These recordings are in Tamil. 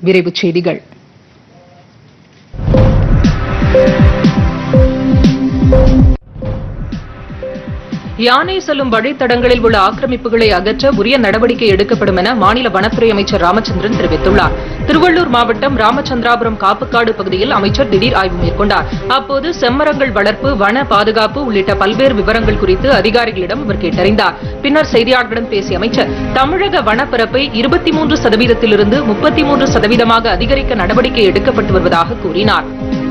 விரைவுச் செய்திகள் யானை செல்லும் வழித்தடங்களில் உள்ள ஆக்கிரமிப்புகளை அகற்ற உரிய நடவடிக்கை எடுக்கப்படும் என மாநில வனத்துறை அமைச்சர் ராமச்சந்திரன் தெரிவித்துள்ளார் திருவள்ளூர் மாவட்டம் ராமச்சந்திராபுரம் காப்புக்காடு பகுதியில் அமைச்சர் திடீர் ஆய்வு மேற்கொண்டார் அப்போது செம்மரங்கள் வளர்ப்பு வன பாதுகாப்பு உள்ளிட்ட பல்வேறு விவரங்கள் குறித்து அதிகாரிகளிடம் அவர் கேட்டறிந்தார் பின்னர் செய்தியாளர்களிடம் பேசிய அமைச்சர் தமிழக வனப்பரப்பை இருபத்தி மூன்று சதவீதத்திலிருந்து முப்பத்தி மூன்று சதவீதமாக அதிகரிக்க நடவடிக்கை எடுக்கப்பட்டு வருவதாக கூறினார்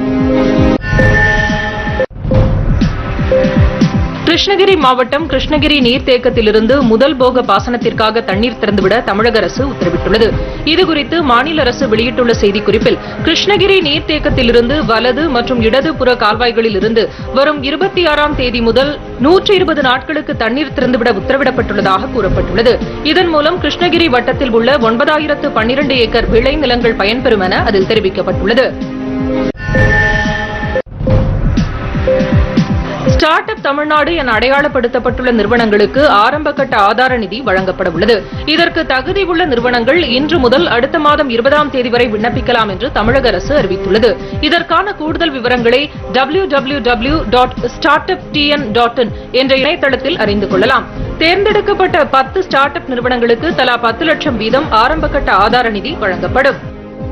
கிருஷ்ணகிரி மாவட்டம் கிருஷ்ணகிரி நீர்த்தேக்கத்திலிருந்து முதல் போக பாசனத்திற்காக தண்ணீர் திறந்துவிட தமிழக அரசு உத்தரவிட்டுள்ளது இதுகுறித்து மாநில அரசு வெளியிட்டுள்ள செய்திக்குறிப்பில் கிருஷ்ணகிரி நீர்த்தேக்கத்திலிருந்து வலது மற்றும் இடது புற கால்வாய்களில் இருந்து வரும் இருபத்தி ஆறாம் தேதி முதல் நூற்றி இருபது நாட்களுக்கு தண்ணீர் திறந்துவிட உத்தரவிடப்பட்டுள்ளதாக கூறப்பட்டுள்ளது இதன் மூலம் கிருஷ்ணகிரி வட்டத்தில் உள்ள ஒன்பதாயிரத்து பன்னிரண்டு ஏக்கர் விளைநிலங்கள் பயன்பெறும் என அதில் தெரிவிக்கப்பட்டுள்ளது ஸ்டார்ட் அப் தமிழ்நாடு என அடையாளப்படுத்தப்பட்டுள்ள நிறுவனங்களுக்கு ஆரம்ப கட்ட ஆதார நிதி வழங்கப்பட உள்ளது இதற்கு தகுதி உள்ள நிறுவனங்கள் இன்று முதல் அடுத்த மாதம் இருபதாம் தேதி வரை விண்ணப்பிக்கலாம் என்று தமிழக அரசு அறிவித்துள்ளது இதற்கான கூடுதல் விவரங்களை W W W dot startup TN dot in என்ற இணையதளத்தில் அறிந்து கொள்ளலாம் தேர்ந்தெடுக்கப்பட்ட பத்து ஸ்டார்ட் அப் நிறுவனங்களுக்கு தலா பத்து லட்சம் வீதம் ஆரம்ப கட்ட ஆதார நிதி வழங்கப்படும்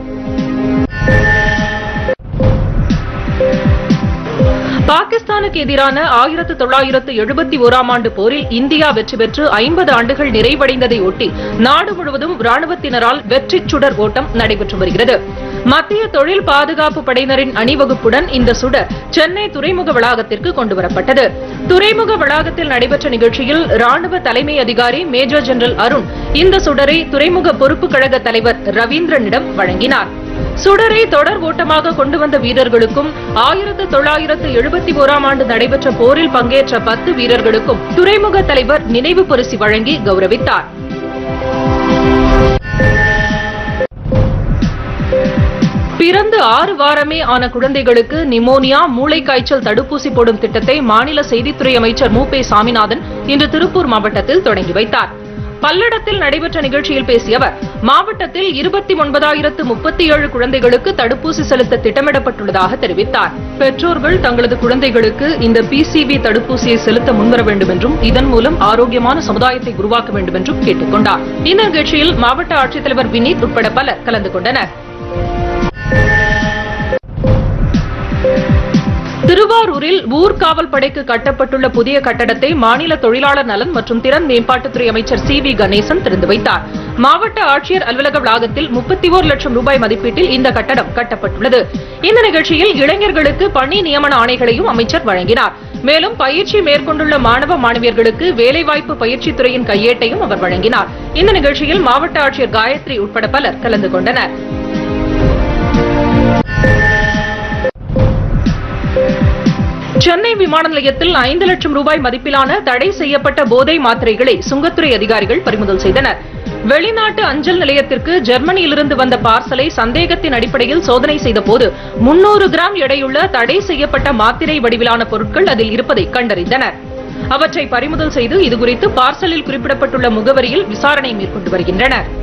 பாகிஸ்தானுக்கு எதிரான ஆயிரத்து தொள்ளாயிரத்து எழுபத்தி ஓராம் ஆண்டு போரில் இந்தியா வெற்றி பெற்று ஐம்பது ஆண்டுகள் நிறைவடைந்ததை ஒட்டி நாடு முழுவதும் ராணுவத்தினரால் வெற்றிச் சுடர் ஓட்டம் நடைபெற்று வருகிறது மத்திய தொழில் பாதுகாப்பு படையினரின் அணிவகுப்புடன் இந்த சுடர் சென்னை துறைமுக வளாகத்திற்கு கொண்டுவரப்பட்டது துறைமுக வளாகத்தில் நடைபெற்ற நிகழ்ச்சியில் ராணுவ தலைமை அதிகாரி மேஜர் ஜெனரல் அருண் இந்த சுடரை துறைமுக பொறுப்பு கழக தலைவர் ரவீந்திரனிடம் வழங்கினார் சுடரை தொடர் ஓட்டமாக கொண்டு வந்த வீரர்களுக்கும் ஆயிரத்து தொள்ளாயிரத்து எழுபத்தி ஓராம் ஆண்டு நடைபெற்ற போரில் பங்கேற்ற பத்து வீரர்களுக்கும் துறைமுக தலைவர் நினைவு பரிசு வழங்கி கௌரவித்தார் பிறந்து ஆறு வாரமே ஆன குழந்தைகளுக்கு நிமோனியா மூளைக்காய்ச்சல் தடுப்பூசி போடும் திட்டத்தை மாநில செய்தித்துறை அமைச்சர் மு பே சாமிநாதன் இன்று திருப்பூர் மாவட்டத்தில் தொடங்கி வைத்தார் பல்லடத்தில் நடைபெற்ற நிகழ்ச்சியில் பேசிய அவர் மாவட்டத்தில் இருபத்தி ஒன்பதாயிரத்து முப்பத்தி ஏழு குழந்தைகளுக்கு தடுப்பூசி செலுத்த திட்டமிடப்பட்டுள்ளதாக தெரிவித்தார் பெற்றோர்கள் தங்களது குழந்தைகளுக்கு இந்த பிசிவி தடுப்பூசியை செலுத்த முன்வர வேண்டும் என்றும் இதன் மூலம் ஆரோக்கியமான சமுதாயத்தை உருவாக்க வேண்டும் என்றும் கேட்டுக் கொண்டார் இந்த நிகழ்ச்சியில் மாவட்ட ஆட்சித்தலைவர் வினீத் உட்பட பலர் கலந்து கொண்டனர் திருவாரூரில் ஊர்காவல் படைக்கு கட்டப்பட்டுள்ள புதிய கட்டடத்தை மாநில தொழிலாளர் நலன் மற்றும் திறன் மேம்பாட்டுத்துறை அமைச்சர் சி வி கணேசன் திறந்து வைத்தார் மாவட்ட ஆட்சியர் அலுவலக வளாகத்தில் முப்பத்தி ஓரு லட்சம் ரூபாய் மதிப்பீட்டில் இந்த கட்டடம் கட்டப்பட்டுள்ளது இந்த நிகழ்ச்சியில் இளைஞர்களுக்கு பணி நியமன ஆணைகளையும் அமைச்சர் வழங்கினார் மேலும் பயிற்சி மேற்கொண்டுள்ள மாணவ மாணவியர்களுக்கு வேலைவாய்ப்பு பயிற்சித் துறையின் கையேட்டையும் அவர் வழங்கினார் இந்த நிகழ்ச்சியில் மாவட்ட ஆட்சியர் காயத்ரி உட்பட பலர் கலந்து கொண்டனர் சென்னை விமான நிலையத்தில் ஐந்து லட்சம் ரூபாய் மதிப்பிலான தடை செய்யப்பட்ட போதை மாத்திரைகளை சுங்கத்துறை அதிகாரிகள் பறிமுதல் செய்தனர் வெளிநாட்டு அஞ்சல் நிலையத்திற்கு ஜெர்மனியிலிருந்து வந்த பார்சலை சந்தேகத்தின் அடிப்படையில் சோதனை செய்தபோது முன்னூறு கிராம் எடையுள்ள தடை செய்யப்பட்ட மாத்திரை வடிவிலான பொருட்கள் அதில் இருப்பதை கண்டறிந்தனர் அவற்றை பறிமுதல் செய்து இதுகுறித்து பார்சலில் குறிப்பிடப்பட்டுள்ள முகவரியில் விசாரணை மேற்கொண்டு வருகின்றனர்